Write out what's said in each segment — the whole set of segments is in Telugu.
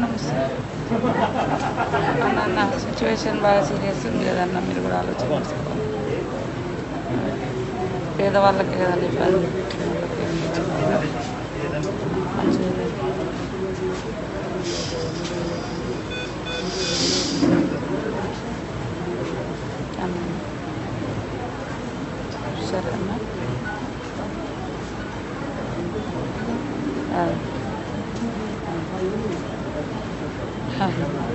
నమస్తే అన్న సిచ్యువేషన్ బాగా సీరియస్ ఉంది కదన్న మీరు కూడా ఆలోచన చేసుకోవాలి పేదవాళ్ళకి కదండి ఇబ్బంది మంచిది అన్న సరే అన్న అదే. ఆ.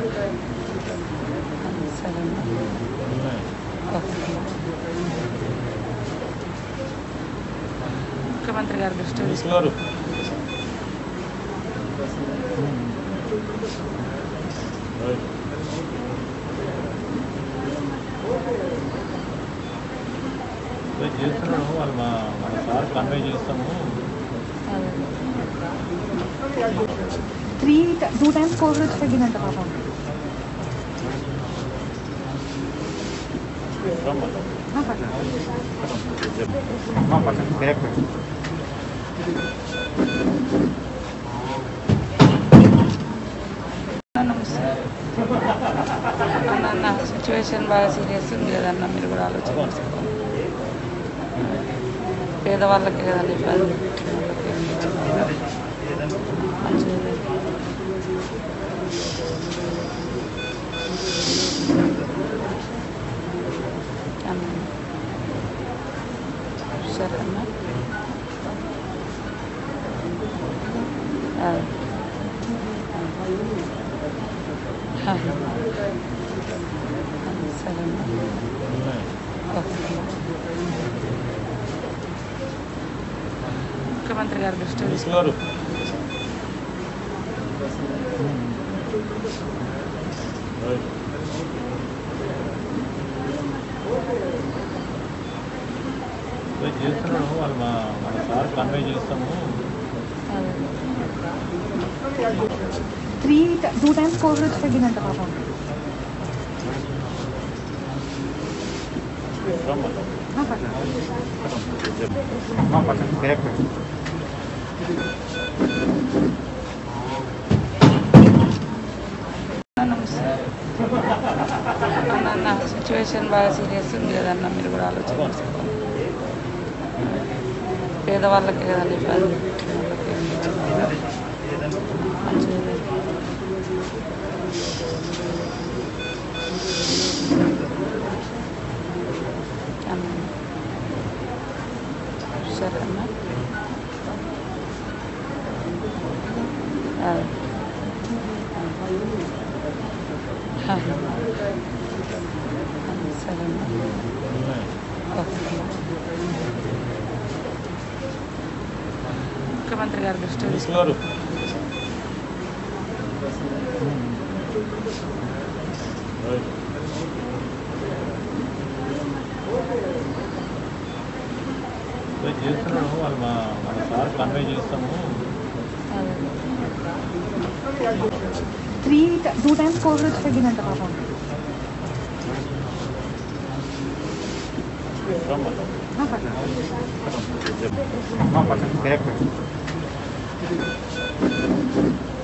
సరే అన్న ఓకే ముఖ్యమంత్రి గారి దృష్టి తీసుకున్నారు చేస్తున్నాడు వాళ్ళు మా మన సార్ కన్వే చేస్తాము అదే త్రీ టూ టైమ్స్ కోవిడ్ వచ్చి తగ్గిందంట పాపం రమ్మను. ఆ, పర్లేదు. మా పక్కన బ్యాక్ పెట్టు. నమస్తే అన్న సిచ్యువేషన్ బాగా సీరియస్ ఉంది కదన్న మీరు కూడా ఆలోచన చేసుకోవాలి పేదవాళ్ళకి కదండి ఇబ్బంది మంచిది అన్న సరే అన్న అదే. ఆ. సరే అన్న ఓకే ముఖ్యమంత్రి గారి దృష్టి తీసుకున్నారు చేస్తున్నాడు వాళ్ళు మా మన సార్ కన్వే చేస్తాము అదే త్రీ టూ టైమ్స్ కోవిడ్ వచ్చి తగ్గిందంట పాపం రమ్మను. ఆ, పర్లేదు. మా పక్కన బ్యాక్ పెట్టు. నమస్తే అన్న సిచ్యువేషన్ బాగా సీరియస్ ఉంది కదన్న మీరు కూడా ఆలోచన చేసుకోవాలి పేదవాళ్ళకి కదండి ఇబ్బంది మంచిది అన్న సరే అన్న అదే. ఆ. సరే అన్న ఓకే ముఖ్యమంత్రి గారి దృష్టి తీసుకున్నారు చేస్తున్నాడు వాళ్ళు మా మన సార్ కన్వే చేస్తాము అదే త్రీ టూ టైమ్స్ కోవిడ్ వచ్చి తగ్గిందంట పాపం రమ్మను. ఆ, పర్లేదు. మా పక్కన బ్యాక్ పెట్టు.